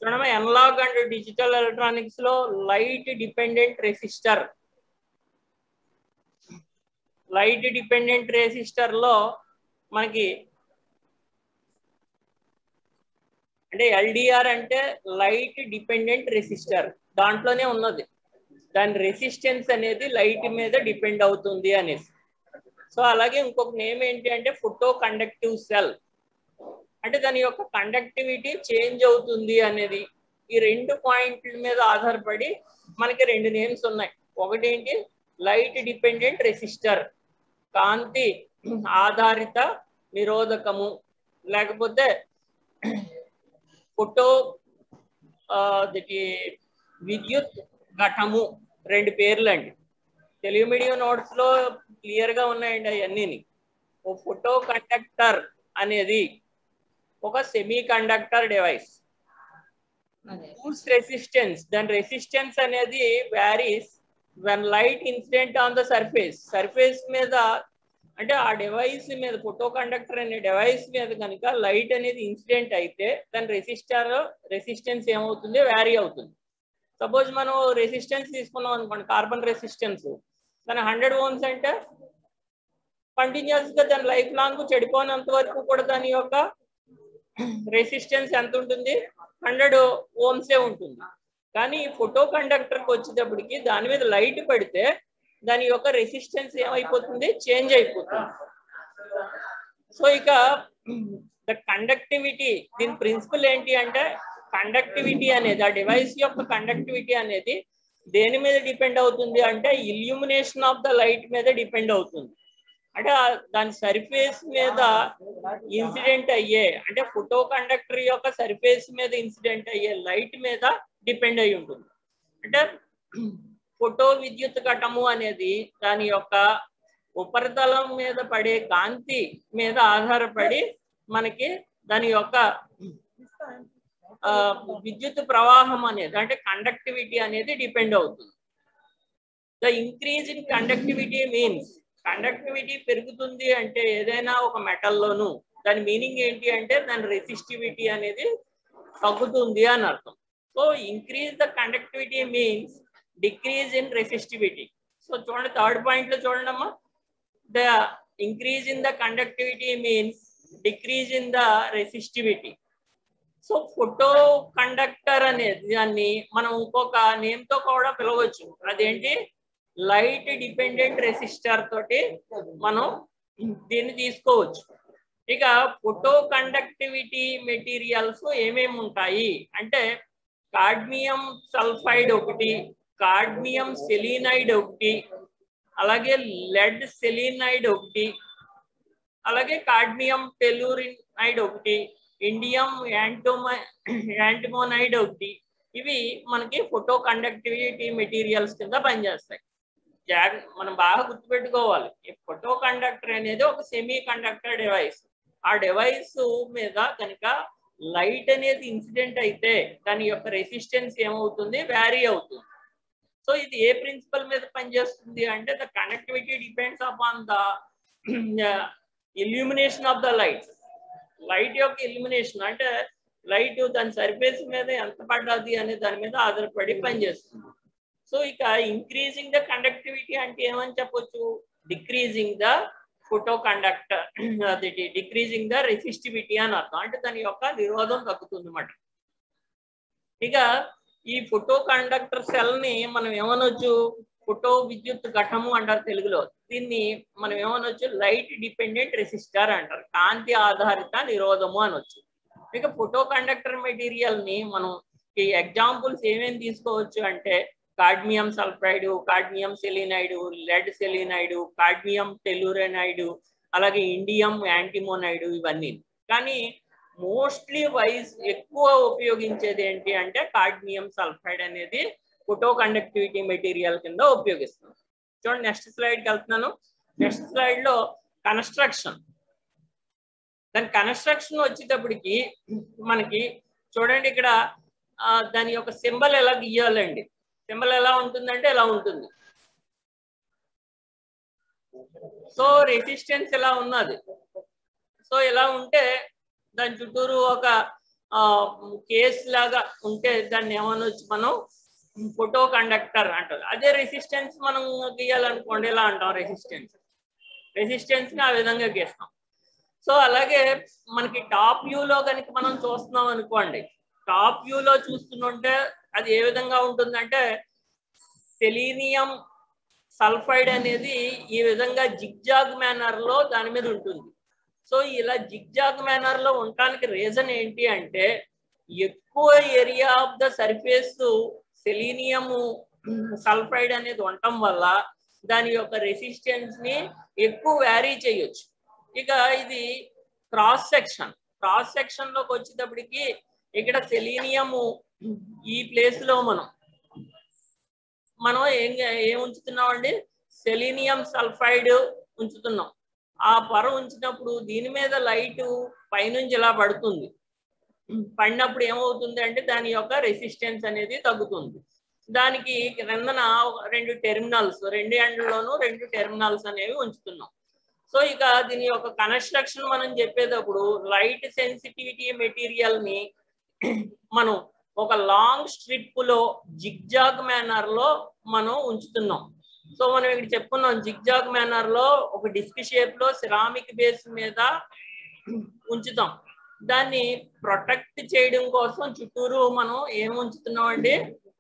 చూడమ్మా analog and digital electronics లో light dependent resistor light dependent resistor లో మనకి అంటే ఎల్డిఆర్ అంటే లైట్ డిపెండెంట్ రెసిస్టర్ దాంట్లోనే ఉన్నది దాని రెసిస్టెన్స్ అనేది లైట్ మీద డిపెండ్ అవుతుంది అనేసి సో అలాగే ఇంకొక నేమ్ ఏంటి అంటే ఫోటో కండక్టివ్ సెల్ అంటే దాని యొక్క కండక్టివిటీ చేంజ్ అవుతుంది అనేది ఈ రెండు పాయింట్ల మీద ఆధారపడి మనకి రెండు నేమ్స్ ఉన్నాయి ఒకటి ఏంటి లైట్ డిపెండెంట్ రెసిస్టర్ కాంతి ఆధారిత నిరోధకము లేకపోతే ఫోటో దిటి విద్యుత్ ఘటము రెండు పేర్లు అండి తెలుగు మీడియం నోట్స్ లో క్లియర్ గా ఉన్నాయండి అవన్నీ ఓ ఫోటో కండక్టర్ అనేది ఒక semiconductor device force resistance దాని రెసిస్టెన్స్ అనేది varies when light incident on the surface surface మీద అంటే ఆ డివైస్ మీద ఫోటో కండక్టర్ అనే డివైస్ మీద కనుక లైట్ అనేది ఇన్సిడెంట్ అయితే దాని రెసిస్టర్ రెసిస్టెన్స్ ఏమవుతుంది వ్యారీ అవుతుంది సపోజ్ మనం రెసిస్టెన్స్ తీసుకున్నాం అనుకోండి కార్బన్ రెసిస్టెన్స్ దాని హండ్రెడ్ ఓమ్స్ అంటే కంటిన్యూస్ గా దాని లైఫ్ లాంగ్ చెడిపోయినంత వరకు కూడా దాని యొక్క రెసిస్టెన్స్ ఎంత ఉంటుంది హండ్రెడ్ ఓమ్సే ఉంటుంది కానీ ఫోటో కండక్టర్కి వచ్చేటప్పటికి దాని మీద లైట్ పడితే దాని యొక్క రెసిస్టెన్స్ ఏమైపోతుంది చేంజ్ అయిపోతుంది సో ఇక ద కండక్టివిటీ దీని ప్రిన్సిపల్ ఏంటి అంటే కండక్టివిటీ అనేది ఆ డివైస్ యొక్క కండక్టివిటీ అనేది దేని మీద డిపెండ్ అవుతుంది అంటే ఇల్యూమినేషన్ ఆఫ్ ద లైట్ మీద డిపెండ్ అవుతుంది అంటే దాని సర్ఫేస్ మీద ఇన్సిడెంట్ అయ్యే అంటే ఫోటో కండక్టర్ యొక్క సర్ఫేస్ మీద ఇన్సిడెంట్ అయ్యే లైట్ మీద డిపెండ్ అయి ఉంటుంది అంటే ఫోటో విద్యుత్ ఘటము అనేది దాని యొక్క ఉపరితలం మీద పడే కాంతి మీద ఆధారపడి మనకి దాని యొక్క విద్యుత్ ప్రవాహం అనేది అంటే కండక్టివిటీ అనేది డిపెండ్ అవుతుంది the increase in conductivity means conductivity పెరుగుతుంది అంటే ఏదైనా ఒక మెటల్లోను దాని మీనింగ్ ఏంటి అంటే దాని రెసిస్టివిటీ అనేది తగ్గుతుంది అని అర్థం so increase the conductivity means decrease in resistivity so చూడండి థర్డ్ పాయింట్ లో చూడండి అమ్మా the increase in the conductivity means decrease in the resistivity so photoconductor అనేది దాన్ని మనం ఇంకొక నేమ్ తో కూడా పిలవచ్చు అదేంటి లైట్ డిపెండెంట్ రెసిస్టర్ తోటి మనం దీన్ని తీసుకోవచ్చు ఇక ఫోటో కండక్టివిటీ మెటీరియల్స్ ఏమేమి ఉంటాయి అంటే కాడ్మియం సల్ఫైడ్ ఒకటి కాడ్మియం సెలీనైడ్ ఒకటి అలాగే లెడ్ సెలీనైడ్ ఒకటి అలాగే కాడ్మియం టెలూరినైడ్ ఒకటి ఇండియం యాంటోమ యాంటిమోనైడ్ ఒకటి ఇవి మనకి ఫోటో కండక్టివిటీ మెటీరియల్స్ కింద పనిచేస్తాయి జాగ్ మనం బాగా గుర్తుపెట్టుకోవాలి ఈ ఫోటో కండక్టర్ అనేది ఒక సెమీ కండక్టర్ డివైస్ ఆ డివైస్ మీద కనుక లైట్ అనేది ఇన్సిడెంట్ అయితే దాని యొక్క రెసిస్టెన్స్ ఏమవుతుంది వ్యారీ అవుతుంది సో ఇది ఏ ప్రిన్సిపల్ మీద పనిచేస్తుంది అంటే the connectivity depends upon the illumination of the light light యొక్క ఇల్యూమినేషన్ అంటే లైట్ దాని సర్ఫేస్ మీద ఎంత పడ్డది అనే దాని మీద ఆధారపడి పనిచేస్తుంది సో ఇక ఇంక్రీజింగ్ ద కండక్టివిటీ అంటే ఏమని చెప్పొచ్చు డిక్రీజింగ్ ద ఫోటో కండక్టర్ అది డిక్రీజింగ్ ద రెసిస్టివిటీ అని అర్థం అంటే దాని యొక్క నిరోధం తగ్గుతుంది అన్నమాట ఇక ఈ ఫోటో కండక్టర్ సెల్ ని మనం ఏమనొచ్చు ఫోటో విద్యుత్ ఘటము అంటారు తెలుగులో దీన్ని మనం ఏమనొచ్చు లైట్ డిపెండెంట్ రెసిస్టర్ అంటారు కాంతి ఆధారిత నిరోధము అనొచ్చు ఇక ఫోటో కండక్టర్ మెటీరియల్ ని మనం ఈ ఎగ్జాంపుల్స్ ఏమేమి తీసుకోవచ్చు అంటే cadmium sulphide cadmium selenide lead selenide cadmium telluride అలాగే ఇండియం యాంటిమోనైడ్ ఇవన్నీ కానీ మోస్ట్లీ వైజ్ ఎక్కువ ఉపయోగించేది ఏంటి అంటే కాడ్మియం సల్ఫైడ్ అనేది ఫోటో కండక్టివిటీ మెటీరియల్ కింద ఉపయోగిస్తాం చూడండి నెక్స్ట్ స్లైడ్కి వెళ్తున్నాను నెక్స్ట్ స్లైడ్ లో కన్స్ట్రక్షన్ దాని కన్స్ట్రక్షన్ వచ్చేటప్పటికి మనకి చూడండి ఇక్కడ దాని యొక్క సింబల్ ఎలా గీయాలండి సింబల్ ఎలా ఉంటుందంటే ఎలా ఉంటుంది సో రెసిస్టెన్స్ ఎలా ఉన్నది సో ఇలా ఉంటే దాని చుట్టూరు ఒక కేస్ లాగా ఉంటే దాన్ని ఏమనొచ్చు మనం ఫోటో కండక్టర్ అంటారు అదే రెసిస్టెన్స్ మనం గీయాలనుకోండి ఇలా అంటాం రెసిస్టెన్స్ రెసిస్టెన్స్ ని ఆ విధంగా గీస్తాం సో అలాగే మనకి టాప్ వ్యూలో కనుక మనం చూస్తున్నాం అనుకోండి టాప్ వ్యూలో చూస్తుంటే అది ఏ విధంగా ఉంటుందంటే సెలీనియం సల్ఫైడ్ అనేది ఈ విధంగా జిగ్జాగ్ మేనర్ లో దాని మీద ఉంటుంది సో ఇలా జిగ్జాగ్ మేనర్ లో ఉండటానికి రీజన్ ఏంటి అంటే ఎక్కువ area of the surface selenium sulphide అనేది ఉండటం వల్ల దాని యొక్క రెసిస్టెన్స్ ని ఎక్కువ వ్యారీ చేయొచ్చు ఇక ఇది క్రాస్ సెక్షన్ క్రాస్ సెక్షన్ లోకి వచ్చేటప్పటికి ఇక్కడ సెలీనియము ఈ ప్లేస్ లో మనం మనం ఏం ఏం ఉంచుతున్నాం అండి సెలీనియం సల్ఫైడ్ ఉంచుతున్నాం ఆ పొర ఉంచినప్పుడు దీని మీద లైట్ పైనుంచి ఇలా పడుతుంది పడినప్పుడు ఏమవుతుంది అంటే దాని యొక్క రెసిస్టెన్స్ అనేది తగ్గుతుంది దానికి క్రిందన రెండు టెర్మినల్స్ రెండు ఎండ్లోనూ రెండు టెర్మినల్స్ అనేవి ఉంచుతున్నాం సో ఇక దీని యొక్క కన్స్ట్రక్షన్ మనం చెప్పేటప్పుడు లైట్ సెన్సిటివిటీ మెటీరియల్ ని మనం ఒక లాంగ్ స్ట్రిప్ లో జిగ్జాగ్ మేనర్ లో మనం ఉంచుతున్నాం సో మనం ఇక్కడ చెప్పుకున్నాం జిగ్జాగ్ మేనర్ లో ఒక డిస్క్ షేప్ లో సిరామిక్ బేస్ మీద ఉంచుతాం దాన్ని ప్రొటెక్ట్ చేయడం కోసం చుట్టూరు మనం ఏం ఉంచుతున్నాం అండి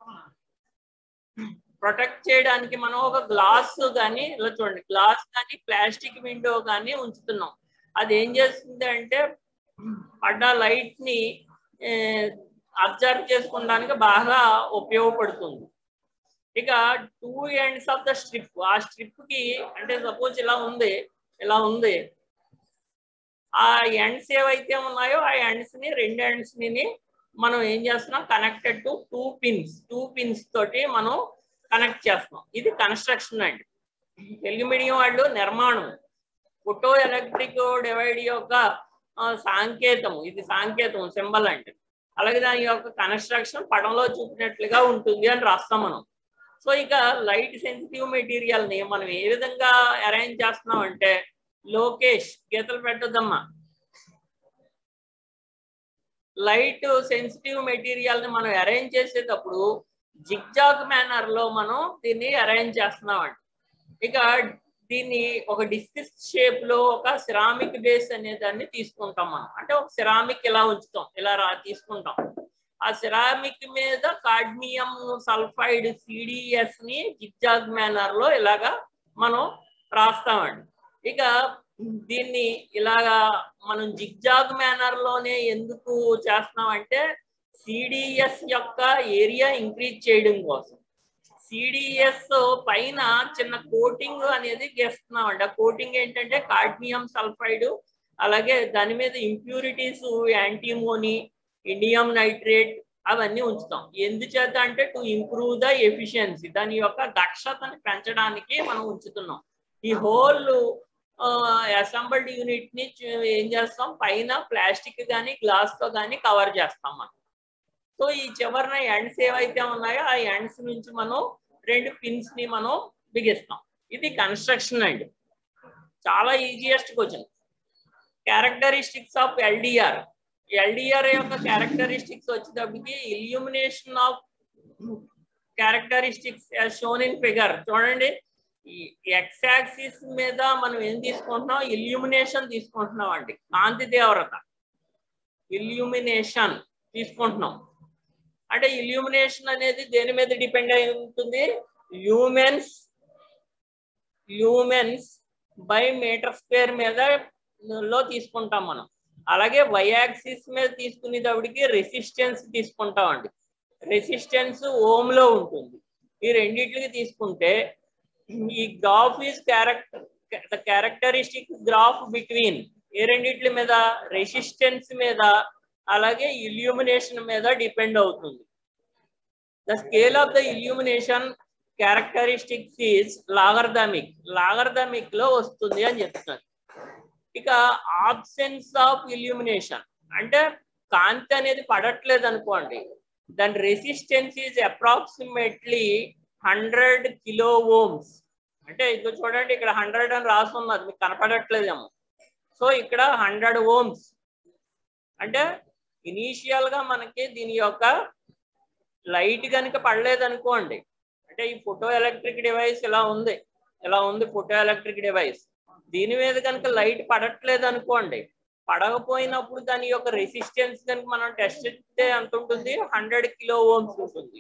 ప్రొటెక్ట్ చేయడానికి మనం ఒక గ్లాస్ కానీ ఇలా చూడండి గ్లాస్ కానీ ప్లాస్టిక్ విండో కానీ ఉంచుతున్నాం అది ఏం చేస్తుంది అంటే పడ్డ లైట్ ని అబ్జర్వ్ చేసుకోవడానికి బాగా ఉపయోగపడుతుంది ఇక two ends of the strip ఆ స్ట్రిప్ కి అంటే సపోజ్ ఇలా ఉంది ఇలా ఉంది ఆ ఎండ్స్ ఏవైతే ఉన్నాయో ఆ ఎండ్స్ ని రెండు ఎండ్స్ ని మనం ఏం చేస్తున్నాం connected to two pins two pins తోటి మనం కనెక్ట్ చేస్తున్నాం ఇది కన్స్ట్రక్షన్ అండి తెలుగు మీడియం వాళ్ళు నిర్మాణం ఫోటో ఎలక్ట్రిక్ డివైడ్ యొక్క సాంకేతం ఇది సాంకేతం సింబల్ అంటే అలాగే దాని యొక్క కన్స్ట్రక్షన్ పడంలో చూపినట్లుగా ఉంటుంది అని రాస్తాం మనం సో ఇక లైట్ సెన్సిటివ్ మెటీరియల్ ని మనం ఏ విధంగా అరేంజ్ చేస్తున్నాం అంటే లోకేష్ గీతలు పెట్టొద్దమ్మా లైట్ సెన్సిటివ్ మెటీరియల్ ని మనం అరేంజ్ చేసేటప్పుడు జిగ్జాగ్ మేనర్ లో మనం దీన్ని అరేంజ్ చేస్తున్నామండి ఇక దీన్ని ఒక డిస్క్ షేప్ లో ఒక సిరామిక్ బేస్ అనే దాన్ని తీసుకుంటాం మనం అంటే ఒక సిరామిక్ ఇలా ఉంచుతాం ఇలా రా తీసుకుంటాం ఆ సిరామిక్ మీద కాడ్మియం సల్ఫైడ్ సిడిఎస్ ని జిగ్జాగ్ మేనర్ లో ఇలాగా మనం రాస్తామండి ఇక దీన్ని ఇలాగా మనం జిగ్జాగ్ మేనర్ లోనే ఎందుకు చేస్తున్నాం అంటే సిడిఎస్ యొక్క ఏరియా ఇంక్రీజ్ చేయడం కోసం సిడిఎస్ పైన చిన్న కోటింగ్ అనేది గీస్తున్నాం అండి ఆ కోటింగ్ ఏంటంటే కాడ్మియం సల్ఫైడ్ అలాగే దాని మీద ఇంప్యూరిటీస్ యాంటీమోని ఇండియం నైట్రేట్ అవన్నీ ఉంచుతాం ఎందుచేత అంటే టు ఇంప్రూవ్ ద ఎఫిషియన్సీ దాని యొక్క దక్షతని పెంచడానికి మనం ఉంచుతున్నాం ఈ హోల్ అసెంబల్డ్ యూనిట్ ని ఏం చేస్తాం పైన ప్లాస్టిక్ కానీ గ్లాస్ తో కానీ కవర్ చేస్తాం మనం సో ఈ చివరిన ఎండ్స్ ఏవైతే ఉన్నాయో ఆ ఎండ్స్ నుంచి మనం రెండు పిన్స్ ని మనం బిగిస్తాం ఇది కన్స్ట్రక్షన్ అండి చాలా easiest question characteristics of LDR LDR యొక్క క్యారెక్టరిస్టిక్స్ వచ్చేటప్పటికి illumination of characteristics shown in figure చూడండి ఈ ఎక్స్ యాక్సిస్ మీద మనం ఏం తీసుకుంటున్నాం ఇల్యూమినేషన్ తీసుకుంటున్నాం అండి కాంతి తీవ్రత ఇల్యూమినేషన్ తీసుకుంటున్నాం అంటే ఇల్యూమినేషన్ అనేది దేని మీద డిపెండ్ అయి ఉంటుంది lumens lumens by meter square మీద లో తీసుకుంటాం మనం అలాగే వై యాక్సిస్ మీద తీసుకునేటప్పటికి రెసిస్టెన్స్ తీసుకుంటాం అండి రెసిస్టెన్స్ ఓమ్ లో ఉంటుంది ఈ రెండింటికి తీసుకుంటే ఈ graph is character the characteristic graph between ఏ రెండిట్ల మీద రెసిస్టెన్స్ మీద అలాగే ఇల్యూమినేషన్ మీద డిపెండ్ అవుతుంది the scale of the illumination characteristics is logarithmic logarithmic లో వస్తుంది అని చెప్తున్నారు ఇక ఆబ్సెన్స్ ఆఫ్ ఇల్యూమినేషన్ అంటే కాంతి అనేది పడట్లేదు అనుకోండి దాని resistance is approximately hundred kilo ohms అంటే ఇదిగో చూడండి ఇక్కడ హండ్రెడ్ అని రాసి ఉన్నది మీకు కనపడట్లేదేమో సో ఇక్కడ హండ్రెడ్ ఓమ్స్ అంటే ఇనీషియల్ గా మనకి దీని యొక్క లైట్ కనుక పడలేదు అనుకోండి అంటే ఈ ఫోటో ఎలక్ట్రిక్ డివైస్ ఇలా ఉంది ఇలా ఉంది ఫోటో ఎలక్ట్రిక్ డివైస్ దీని మీద కనుక లైట్ పడట్లేదు అనుకోండి పడకపోయినప్పుడు దాని యొక్క రెసిస్టెన్స్ కనుక మనం టెస్ట్ చేస్తే ఎంత ఉంటుంది హండ్రెడ్ కిలో ఓమ్స్ ఉంటుంది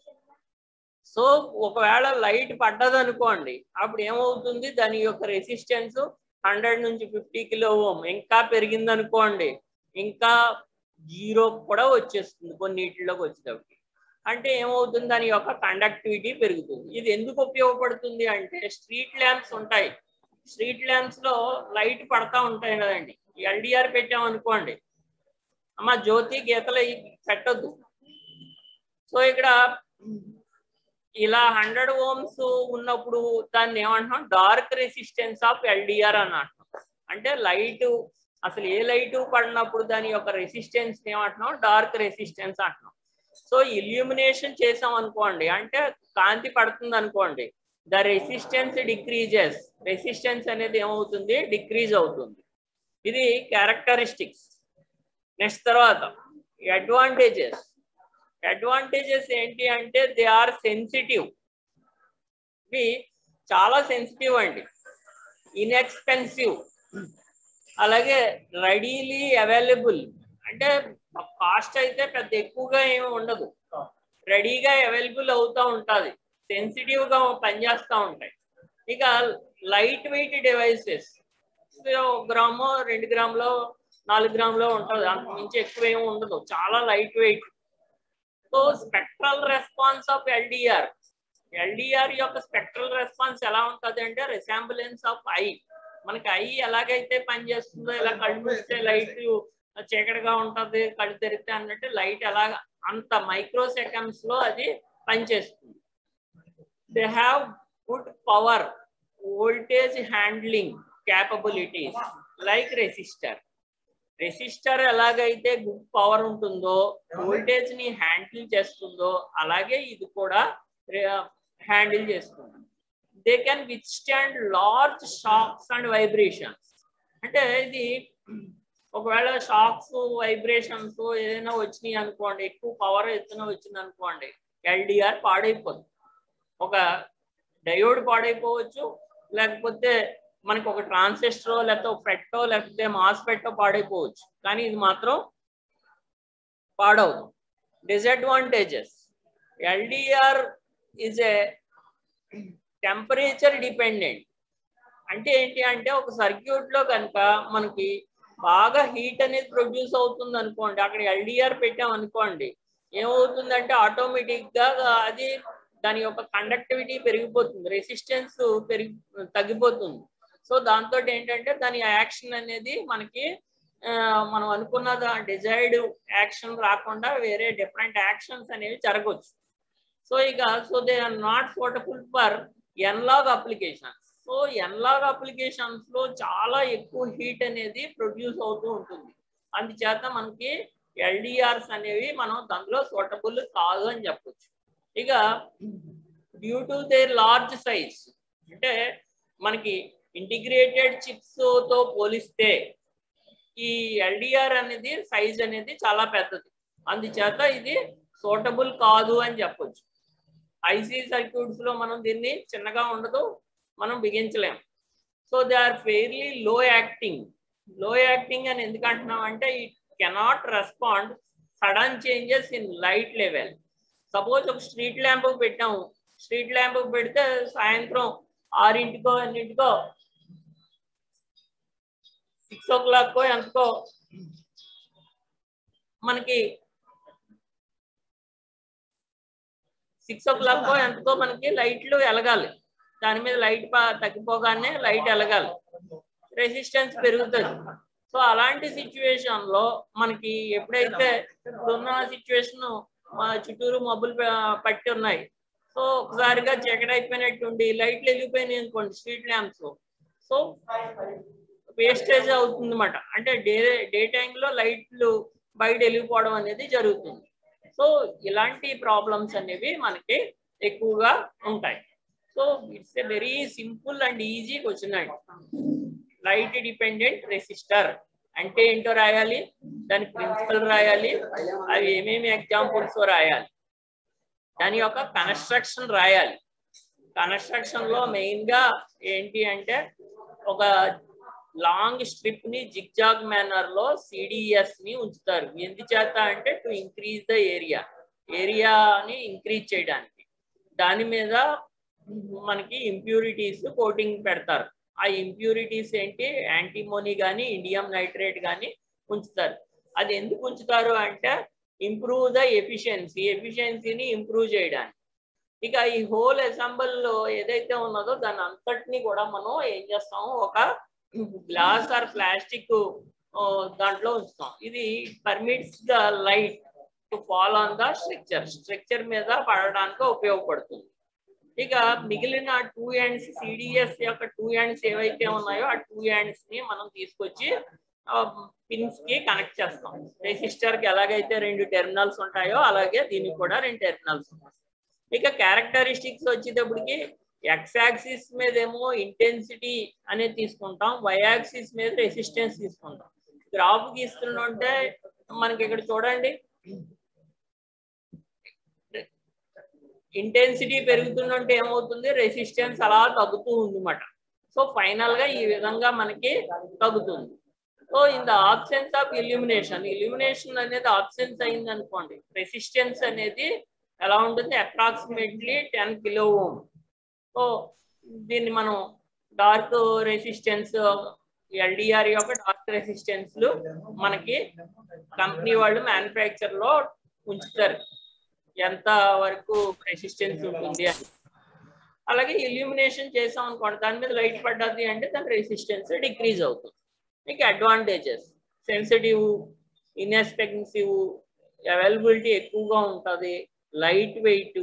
సో ఒకవేళ లైట్ పడ్డది అనుకోండి అప్పుడు ఏమవుతుంది దాని యొక్క రెసిస్టెన్స్ హండ్రెడ్ నుంచి ఫిఫ్టీ కిలో ఓమ్ ఇంకా పెరిగింది అనుకోండి ఇంకా జీరో కూడా వచ్చేస్తుంది కొన్నిటిలోకి వచ్చేటప్పటికి అంటే ఏమవుతుంది దాని యొక్క కండక్టివిటీ పెరుగుతుంది ఇది ఎందుకు ఉపయోగపడుతుంది అంటే స్ట్రీట్ ల్యాంప్స్ ఉంటాయి స్ట్రీట్ ల్యాంప్స్ లో లైట్ పడతా ఉంటాయి కదండి ఎల్డిఆర్ పెట్టాం అనుకోండి అమ్మ జ్యోతి గీతలు ఇవి పెట్టొద్దు సో ఇక్కడ ఇలా హండ్రెడ్ ఓమ్స్ ఉన్నప్పుడు దాన్ని ఏమంటున్నాం డార్క్ రెసిస్టెన్స్ ఆఫ్ ఎల్డిఆర్ అని అంటున్నాం అంటే లైట్ అసలు ఏ లైట్ పడినప్పుడు దాని యొక్క రెసిస్టెన్స్ ఏమంటున్నాం డార్క్ రెసిస్టెన్స్ అంటున్నాం సో ఇల్యూమినేషన్ చేసాం అనుకోండి అంటే కాంతి పడుతుంది అనుకోండి ద రెసిస్టెన్స్ డిక్రీజెస్ రెసిస్టెన్స్ అనేది ఏమవుతుంది డిక్రీజ్ అవుతుంది ఇది క్యారెక్టరిస్టిక్స్ నెక్స్ట్ తర్వాత అడ్వాంటేజెస్ అడ్వాంటేజెస్ ఏంటి అంటే దే ఆర్ సెన్సిటివ్ ఇవి చాలా సెన్సిటివ్ అండి ఇన్ఎక్స్పెన్సివ్ అలాగే రెడీలీ అవైలబుల్ అంటే కాస్ట్ అయితే పెద్ద ఎక్కువగా ఏమి ఉండదు రెడీగా అవైలబుల్ అవుతూ ఉంటుంది సెన్సిటివ్ గా పనిచేస్తూ ఉంటాయి ఇక లైట్ వెయిట్ డివైసెస్ గ్రామో రెండు గ్రాములో నాలుగు గ్రాములో ఉంటుంది అంత మించి ఎక్కువ ఏమి ఉండదు చాలా light weight so spectral response of LDR LDR యొక్క స్పెక్ట్రల్ రెస్పాన్స్ ఎలా ఉంటుంది అంటే రిసాంబులెన్స్ ఆఫ్ ఐ మనకి ఐ ఎలాగైతే పనిచేస్తుందో ఇలా కళ్ళు మూస్తే లైట్ చీకటిగా ఉంటది కళ్ళు తెరిస్తే అన్నట్టు లైట్ ఎలాగ అంత మైక్రో సెకండ్స్ లో అది పనిచేస్తుంది they have good power voltage handling capabilities like resistor resistor ఎలాగైతే గుడ్ పవర్ ఉంటుందో వోల్టేజ్ ని హ్యాండిల్ చేస్తుందో అలాగే ఇది కూడా హ్యాండిల్ చేస్తుంది they can withstand large shocks and vibrations అంటే ఇది ఒకవేళ షాక్స్ వైబ్రేషన్స్ ఏదైనా వచ్చినాయి అనుకోండి ఎక్కువ పవర్ ఎత్తున వచ్చింది అనుకోండి ఎల్డిఆర్ పాడైపోతుంది ఒక డయోడ్ పాడైపోవచ్చు లేకపోతే మనకి ఒక ట్రాన్సిస్టరో లేకపోతే ఒక ఫెట్టో లేకపోతే మాస్ఫెట్టో పాడైపోవచ్చు కానీ ఇది మాత్రం పాడవదు disadvantages LDR is a temperature dependent అంటే ఏంటి అంటే ఒక సర్క్యూట్ లో కనుక మనకి బాగా హీట్ అనేది ప్రొడ్యూస్ అవుతుంది అనుకోండి అక్కడ ఎల్డిఆర్ పెట్టాం అనుకోండి ఏమవుతుందంటే ఆటోమేటిక్ గా అది దాని యొక్క కండక్టివిటీ పెరిగిపోతుంది రెసిస్టెన్స్ పెరిగి తగ్గిపోతుంది సో దాంతో ఏంటంటే దాని యాక్షన్ అనేది మనకి మనం అనుకున్న డిజైర్డ్ యాక్షన్ రాకుండా వేరే డిఫరెంట్ యాక్షన్స్ అనేవి జరగవచ్చు సో ఇక so they are not suitable for analog applications so analog applications లో చాలా ఎక్కువ హీట్ అనేది ప్రొడ్యూస్ అవుతూ ఉంటుంది అందుచేత మనకి ఎల్డిఆర్స్ అనేవి మనం దానిలో సూటబుల్ కాదు అని చెప్పొచ్చు ఇక due to their large size అంటే మనకి ఇంటిగ్రేటెడ్ చిప్స్ తో పోలిస్తే ఈ ఎల్డిఆర్ అనేది సైజ్ అనేది చాలా పెద్దది అందుచేత ఇది సూటబుల్ కాదు అని చెప్పొచ్చు ఐసీ సర్క్యూట్స్ లో మనం దీన్ని చిన్నగా ఉండదు మనం బిగించలేం so they are fairly low acting low acting అని ఎందుకు అంటున్నాం అంటే it cannot respond sudden changes in light level suppose ఒక స్ట్రీట్ ల్యాంప్ పెట్టాము స్ట్రీట్ ల్యాంప్ పెడితే సాయంత్రం ఆరింటికో ఎన్నింటికో సిక్స్ ఓ క్లాక్ ఎంతకో మనకి సిక్స్ ఓ క్లాక్ ఎంతకో మనకి లైట్లు వెలగాలి దాని మీద లైట్ తగ్గిపోగానే లైట్ వెలగాలి రెసిస్టెన్స్ పెరుగుతుంది సో అలాంటి సిచ్యువేషన్ లో మనకి ఎప్పుడైతే ఇప్పుడున్న సిచ్యువేషన్ చుట్టూరు మబ్బులు పట్టి ఉన్నాయి సో ఒకసారిగా చీకటి అయిపోయినట్టుండి లైట్లు వెళ్ళిపోయినాయి అనుకోండి స్ట్రీట్ ల్యాంప్స్ సో వేస్టేజ్ అవుతుంది అనమాట అంటే డే డే టైంలో లైట్లు బయట వెళ్ళిపోవడం అనేది జరుగుతుంది సో ఇలాంటి ప్రాబ్లమ్స్ అనేవి మనకి ఎక్కువగా ఉంటాయి so it's a very simple and easy question అండి లైట్ డిపెండెంట్ రెసిస్టర్ అంటే ఏంటో రాయాలి దాని ప్రిన్సిపల్ రాయాలి అవి ఏమేమి ఎగ్జాంపుల్స్ రాయాలి దాని యొక్క కన్స్ట్రక్షన్ రాయాలి కన్స్ట్రక్షన్ లో మెయిన్ గా ఏంటి అంటే ఒక లాంగ్ స్ట్రిప్ ని జిగ్జాగ్ మేనర్ లో సిడిఎస్ ని ఉంచుతారు ఎందుచేత అంటే టు ఇంక్రీజ్ ద ఏరియా ఏరియాని ఇంక్రీజ్ చేయడానికి దాని మీద మనకి ఇంప్యూరిటీస్ కోటింగ్ పెడతారు ఆ ఇంప్యూరిటీస్ ఏంటి యాంటీమోనీ కానీ ఇండియం నైట్రేట్ కానీ ఉంచుతారు అది ఎందుకు ఉంచుతారు అంటే ఇంప్రూవ్ ద ఎఫిషియన్సీ ఎఫిషియన్సీని ఇంప్రూవ్ చేయడానికి ఇక ఈ హోల్ అసెంబుల్ లో ఏదైతే ఉన్నదో దాని అంతటిని కూడా మనం ఏం చేస్తాము ఒక గ్లాస్ ఆర్ ప్లాస్టిక్ దాంట్లో ఉంచుతాం ఇది permits the light to fall on the structure structure మీద పడడానికి ఉపయోగపడుతుంది ఇక మిగిలిన టూ ఎండ్స్ సిడిఎస్ యొక్క టూ ఎండ్స్ ఏవైతే ఉన్నాయో ఆ టూ ఎండ్స్ ని మనం తీసుకొచ్చి పిన్స్ కి కనెక్ట్ చేస్తాం రెసిస్టర్ కి ఎలాగైతే రెండు టెర్మినల్స్ ఉంటాయో అలాగే దీనికి కూడా రెండు టెర్మినల్స్ ఉంటాయి ఇక క్యారెక్టరిస్టిక్స్ వచ్చేటప్పటికి ఎక్స్ యాక్సిస్ మీద ఏమో ఇంటెన్సిటీ అనేది తీసుకుంటాం వై యాక్సిస్ మీద రెసిస్టెన్స్ తీసుకుంటాం గ్రాఫ్ గీస్తుంటే మనకి ఇక్కడ చూడండి ఇంటెన్సిటీ పెరుగుతుందంటే ఏమవుతుంది రెసిస్టెన్స్ అలా తగ్గుతూ ఉందన్నమాట సో ఫైనల్ గా ఈ విధంగా మనకి తగ్గుతుంది so in the absence of illumination illumination అనేది ఆబ్సెన్స్ అయింది అనుకోండి రెసిస్టెన్స్ అనేది ఎలా ఉంటుంది approximately ten kilo ohm so దీన్ని మనం డార్క్ రెసిస్టెన్స్ ఎల్డిఆర్ యొక్క డార్క్ రెసిస్టెన్స్లు మనకి కంపెనీ వాళ్ళు మ్యానుఫ్యాక్చర్ లో ఉంచుతారు ఎంత వరకు రెసిస్టెన్స్ ఉంటుంది అని అలాగే ఇల్యూమినేషన్ చేసాం అనుకోండి దాని మీద లైట్ పడ్డది అంటే దాని రెసిస్టెన్స్ డిక్రీజ్ అవుతుంది మీకు అడ్వాంటేజెస్ సెన్సిటివ్ ఇన్ఎక్స్పెన్సివ్ అవైలబిలిటీ ఎక్కువగా ఉంటుంది లైట్ వెయిట్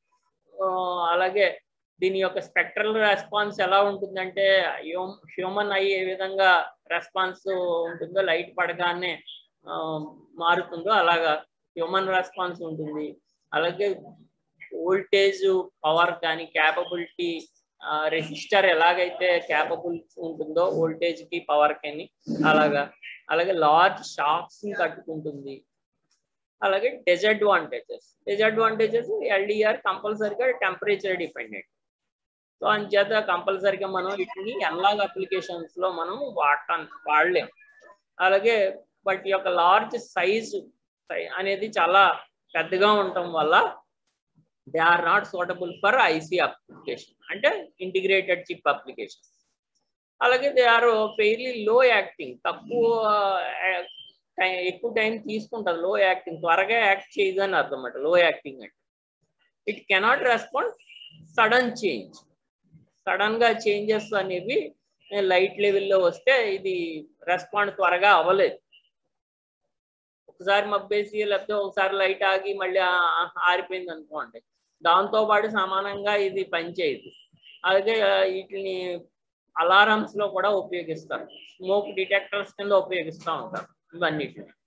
అలాగే దీని యొక్క స్పెక్ట్రల్ రెస్పాన్స్ ఎలా ఉంటుందంటే హ్యూమన్ ఐ ఏ విధంగా రెస్పాన్స్ ఉంటుందో లైట్ పడగానే మారుతుందో అలాగా హ్యూమన్ రెస్పాన్స్ ఉంటుంది అలాగే వోల్టేజ్ పవర్ కానీ క్యాపబిలిటీ రెసిస్టర్ ఎలాగైతే క్యాపబుల్ ఉంటుందో వోల్టేజ్ కి పవర్ కానీ అలాగా అలాగే లార్జ్ షాక్స్ ని తట్టుకుంటుంది అలాగే డిసడ్వాంటేజెస్ డిసడ్వాంటేజెస్ ఎల్డిఆర్ కంపల్సరీగా టెంపరేచర్ డిపెండెంట్ సో అంచేత కంపల్సరీగా మనం వీటిని ఎన్లాగ్ అప్లికేషన్స్ లో మనం వాడటం వాడలేం అలాగే వాటి యొక్క లార్జ్ సైజు అనేది చాలా పెద్దగా ఉండటం వల్ల they are not suitable for IC application అంటే ఇంటిగ్రేటెడ్ చిప్ అప్లికేషన్ అలాగే they are fairly low acting తక్కువ ఎక్కువ టైం తీసుకుంటుంది లో యాక్టింగ్ త్వరగా యాక్ట్ చేయదు అని అర్థం అన్నమాట లో యాక్టింగ్ అంటే it cannot respond sudden change sudden గా చేంజెస్ అనేవి లైట్ లెవెల్లో వస్తే ఇది రెస్పాండ్ త్వరగా అవ్వలేదు ఒకసారి మబ్బేసి లేకపోతే ఒకసారి లైట్ ఆగి మళ్ళీ ఆరిపోయింది అనుకోండి దాంతో పాటు సమానంగా ఇది పనిచేయదు అలాగే వీటిని అలారమ్స్ లో కూడా ఉపయోగిస్తారు స్మోక్ డిటెక్టర్స్ కింద ఉపయోగిస్తూ ఉంటారు ఇవన్నిటిని